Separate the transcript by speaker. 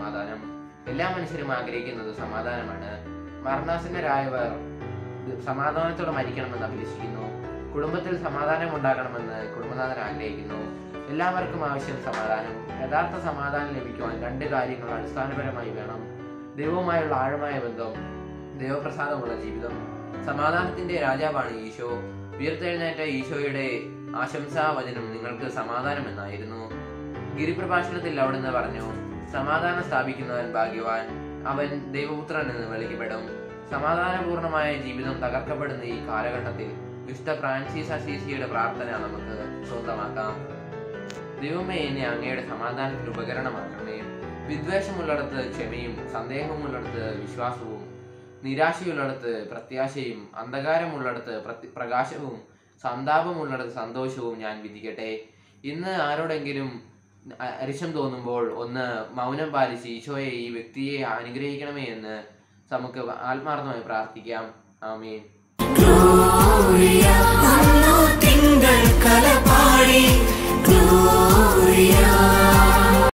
Speaker 1: സമാധാനം എല്ലാ മനുഷ്യരും ആഗ്രഹിക്കുന്നത് സമാധാനമാണ് മരണാസന്നരായവർ സമാധാനത്തോടെ മരിക്കണമെന്ന് അഭിലഷിക്കുന്നു കുടുംബത്തിൽ സമാധാനം ഉണ്ടാകണമെന്ന് കുടുംബനാഥൻ ആഗ്രഹിക്കുന്നു എല്ലാവർക്കും ആവശ്യം സമാധാനം യഥാർത്ഥ സമാധാനം ലഭിക്കുവാൻ രണ്ട് കാര്യങ്ങൾ അടിസ്ഥാനപരമായി വേണം ദൈവവുമായുള്ള ആഴമായ ബന്ധം ദൈവപ്രസാദമുള്ള ജീവിതം സമാധാനത്തിന്റെ രാജാവാണ് ഈശോ ഉയർത്തെഴുന്നേറ്റ ഈശോയുടെ ആശംസാ വചനം നിങ്ങൾക്ക് സമാധാനം എന്നായിരുന്നു ഗിരിപ്രഭാഷണത്തിൽ അവിടുന്ന് പറഞ്ഞു സമാധാനം സ്ഥാപിക്കുന്നവൻ ഭാഗ്യവാൻ അവൻ ദൈവപുത്രൻ എന്ന് വിളിക്കപ്പെടും സമാധാനപൂർണമായ ജീവിതം തകർക്കപ്പെടുന്ന ഈ കാലഘട്ടത്തിൽ വിശുദ്ധ ഫ്രാൻസിസ് അസീസിയുടെ പ്രാർത്ഥന നമുക്ക് സ്വന്തമാക്കാം ദൈവമേ എന്നെ അങ്ങയുടെ സമാധാനത്തിന് ഉപകരണമാക്കണമേ വിദ്വേഷമുള്ളിടത്ത് ക്ഷമയും സന്ദേഹമുള്ളിടത്ത് വിശ്വാസവും നിരാശയുള്ളിടത്ത് പ്രത്യാശയും അന്ധകാരമുള്ളിടത്ത് പ്രതി- പ്രകാശവും സന്താപമുള്ളിടത്ത് സന്തോഷവും ഞാൻ വിധിക്കട്ടെ ഇന്ന് ആരോടെങ്കിലും അ- അരിശം തോന്നുമ്പോൾ ഒന്ന് മൗനം പാലിച്ച് ഈശോയെ ഈ വ്യക്തിയെ അനുഗ്രഹിക്കണമേ എന്ന് നമുക്ക് ആത്മാർത്ഥമായി പ്രാർത്ഥിക്കാം ആമീൻ
Speaker 2: Gloria, അന്നു തിങ്കൾ കലപാടി Gloria